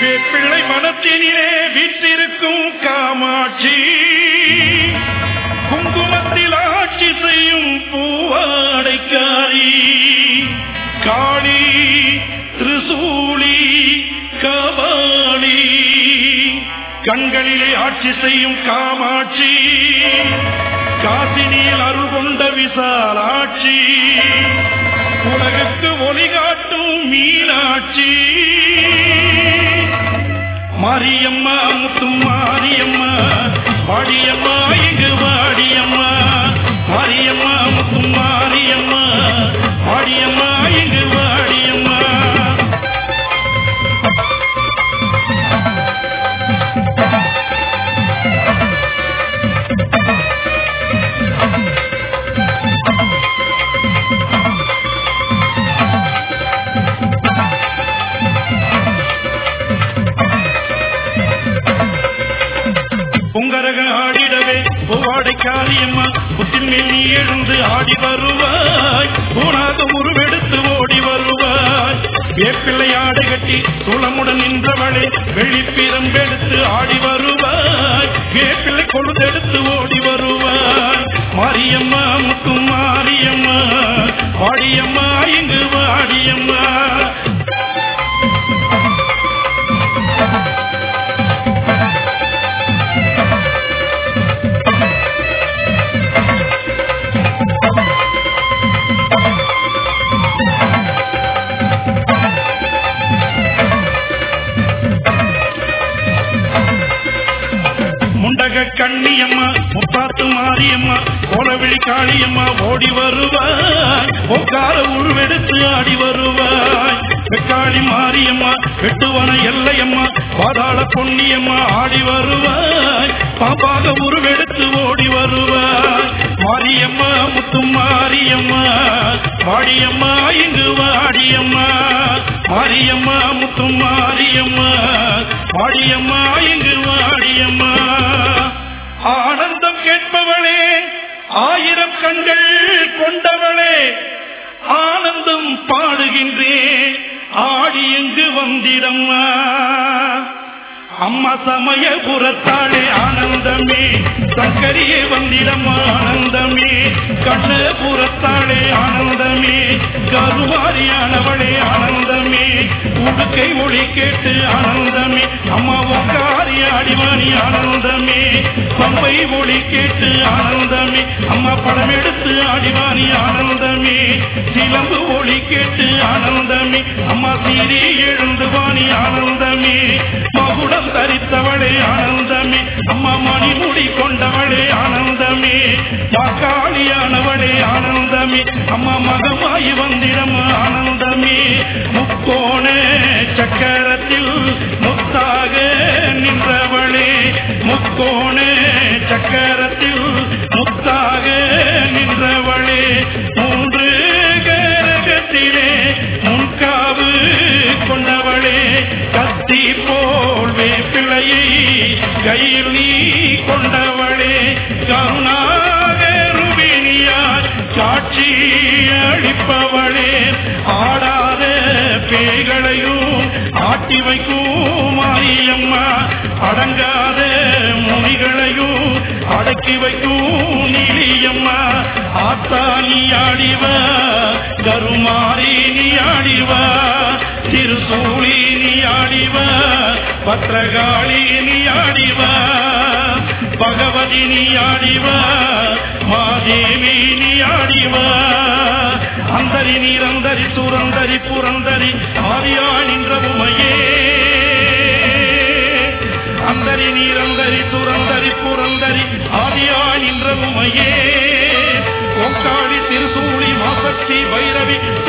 வேப்பிள்ளை மனத்தினிலே வீற்றிருக்கும் காமாட்சி குங்குமத்தில் ஆட்சி செய்யும் பூவாடைக்காரி காளி திரிசூலி கபாலி கண்களிலே ஆட்சி செய்யும் காமாட்சி காசினியில் அருள் கொண்ட விசாலாட்சி உலகுக்கு ஒளி காட்டும் மீனாட்சி மாரியம்மா முத்தும் மாரியம்மா வாடியம்மா இங்கு வாடியம்மா மாரியம்மா முத்தும் மாரியம்மா வாடியம்மா இங்கு வாடியம்மா பொங்கரக ஆடிடவே பூவாடை காரியம்மா புத்தின் மேல் நீ எழுந்து ஆடி வருவாய் பூனாக உருவெடுத்து ஓடி வருவாய் வேப்பிள்ளை ஆடை கட்டி துளமுடன் நின்றவளே வெளிப்பிரம்பெடுத்து ஆடி வருவாய் வேப்பிள்ளை கொழுதெடுத்து ஓடி வருவாய் மாரியம்மா முத்து மாரியம்மா வாடியம்மா இங்கு வாடியம்மா முண்டக கண்ணியம்மா முப்பாத்து மாரியம்மா கோலவிழி காளியம்மா ஓடி வருவாய் ஒக்கார உருவெடுத்து ஆடி வருவாய் வெக்காளி மாரியம்மா வெட்டுவன எல்லையம்மா பாதாள பொன்னியம்மா ஆடி வருவாய் பாப்பாக உருவெடுத்து ஓடி வருவாய் மாரியம்மா முத்து மாரியம்மா வாடியம்மா இங்கு வாடியம்மா மாரியம்மா முத்து மாரியம்மா வாடியம்மா இங்கு வாடியம்மா ஆனந்தம் கேட்பவளே ஆயிரம் கண்கள் கொண்டவளே ஆனந்தம் பாடுகின்றேன் ஆடி எங்கு வந்திடம்மா அம்மா சமய புறத்தாளே ஆனந்தமே சங்கரியே வந்திடம்மா ஆனந்தமே கண்ண புறத்தாளே ஆனந்தமே கருவாரியானவளே ஆனந்தமே உடுக்கை ஒளி கேட்டு ஆனந்தமே அம்மா உக்காரி அடிவாணி ஆனந்தமே பம்பை ஒளி கேட்டு ஆனந்தமே அம்மா படம் எடுத்து அடிவாணி ஆனந்தமே சிலம்பு ஒளி கேட்டு ஆனந்தமே அம்மா சீரி எழுந்து வாணி ஆனந்தமே மகுடம் தரித்தவளே ஆனந்தமே அம்மா மணிமுடி கொண்டவளே ஆனந்தமே மாக்காளியானவளே ஆனந்தமே அம்மா மகமாய் வந்திடம் ஆனந்தமே முக்கோண சக்கரத்தில் முத்தாக நின்றவளே முக்கோண சக்கரத்தில் முத்தாக நின்றவளே மூன்று கரகத்திலே முன்காவு கொண்டவளே கத்தி போல் வேப்பிளையை கையில் நீ கொண்டவளே கருணாகருவினியாய் காட்சி அளிப்பவளே ஆடாத பேய்களையும் ஆட்டி வைக்கும் மாரியம்மா அடங்காத முனிகளையும் அடக்கி வைக்கும் நீலியம்மா ஆத்தா நீ ஆடிவா கருமாரி நீ ஆடிவா திருசூழி நீ ஆடிவா பத்ரகாளி நீ ஆடிவா பகவதி நீ ஆடிவா மாதேவி நீ ஆடிவா அந்தரி நீரந்தரி சுரந்தரி புரந்தரி ஆரியா நின்ற உமையே அந்தரி நீரந்தரி சுரந்தரி புரந்தரி ஆதியா நின்ற உமையே ஓங்காளி திருசூழி மாசக்தி பைரவி